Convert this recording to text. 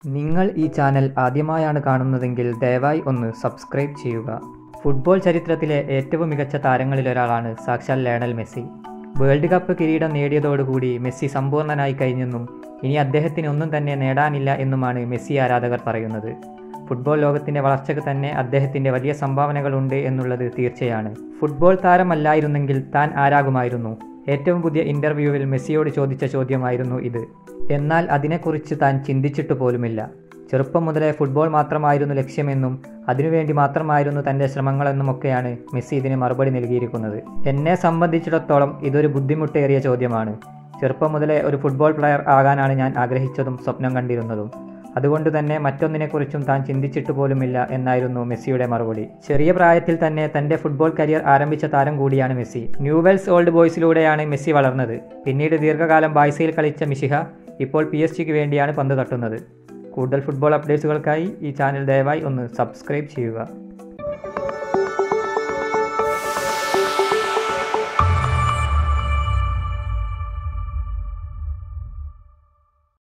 നിങ്ങൾ ഈ ചാനൽ ആദ്യമായാണ് കാണുന്നതെങ്കിൽ ദയവായി ഒന്ന് സബ്സ്ക്രൈബ് ചെയ്യുക ഫുട്ബോൾ ചരിത്രത്തിലെ ഏറ്റവും മികച്ച താരങ്ങളിലൊരാളാണ് സാക്ഷാൽ ലയണൽ മെസ്സി വേൾഡ് കപ്പ് കിരീടം നേടിയതോടുകൂടി മെസ്സി സമ്പൂർണ്ണനായി കഴിഞ്ഞെന്നും ഇനി അദ്ദേഹത്തിന് ഒന്നും തന്നെ നേടാനില്ല എന്നുമാണ് മെസ്സി ആരാധകർ പറയുന്നത് ഫുട്ബോൾ ലോകത്തിൻ്റെ വളർച്ചയ്ക്ക് തന്നെ അദ്ദേഹത്തിൻ്റെ വലിയ സംഭാവനകളുണ്ട് എന്നുള്ളത് തീർച്ചയാണ് ഫുട്ബോൾ താരമല്ലായിരുന്നെങ്കിൽ താൻ ആരാകുമായിരുന്നു ഏറ്റവും പുതിയ ഇൻ്റർവ്യൂവിൽ മെസ്സിയോട് ചോദിച്ച ചോദ്യമായിരുന്നു ഇത് എന്നാൽ അതിനെക്കുറിച്ച് താൻ ചിന്തിച്ചിട്ട് പോലുമില്ല ചെറുപ്പം മുതലേ ഫുട്ബോൾ മാത്രമായിരുന്നു ലക്ഷ്യമെന്നും അതിനുവേണ്ടി മാത്രമായിരുന്നു തൻ്റെ ശ്രമങ്ങളെന്നുമൊക്കെയാണ് മെസ്സി ഇതിന് മറുപടി നൽകിയിരിക്കുന്നത് എന്നെ സംബന്ധിച്ചിടത്തോളം ഇതൊരു ബുദ്ധിമുട്ടേറിയ ചോദ്യമാണ് ചെറുപ്പം മുതലേ ഒരു ഫുട്ബോൾ പ്ലെയർ ആകാനാണ് ഞാൻ ആഗ്രഹിച്ചതും സ്വപ്നം കണ്ടിരുന്നതും അതുകൊണ്ട് തന്നെ മറ്റൊന്നിനെക്കുറിച്ചും താൻ ചിന്തിച്ചിട്ട് പോലുമില്ല എന്നായിരുന്നു മെസ്സിയുടെ മറുപടി ചെറിയ പ്രായത്തിൽ തന്നെ തൻ്റെ ഫുട്ബോൾ കരിയർ ആരംഭിച്ച താരം കൂടിയാണ് മെസ്സി ന്യൂവെൽസ് ഓൾഡ് ബോയ്സിലൂടെയാണ് മെസ്സി വളർന്നത് പിന്നീട് ദീർഘകാലം ബായ്സയിൽ കളിച്ച മിഷിഹ ഇപ്പോൾ പി എസ് ജിക്ക് വേണ്ടിയാണ് പന്ത് തട്ടുന്നത് കൂടുതൽ ഫുട്ബോൾ അപ്ഡേറ്റ്സുകൾക്കായി ഈ ചാനൽ ദയവായി ഒന്ന് സബ്സ്ക്രൈബ് ചെയ്യുക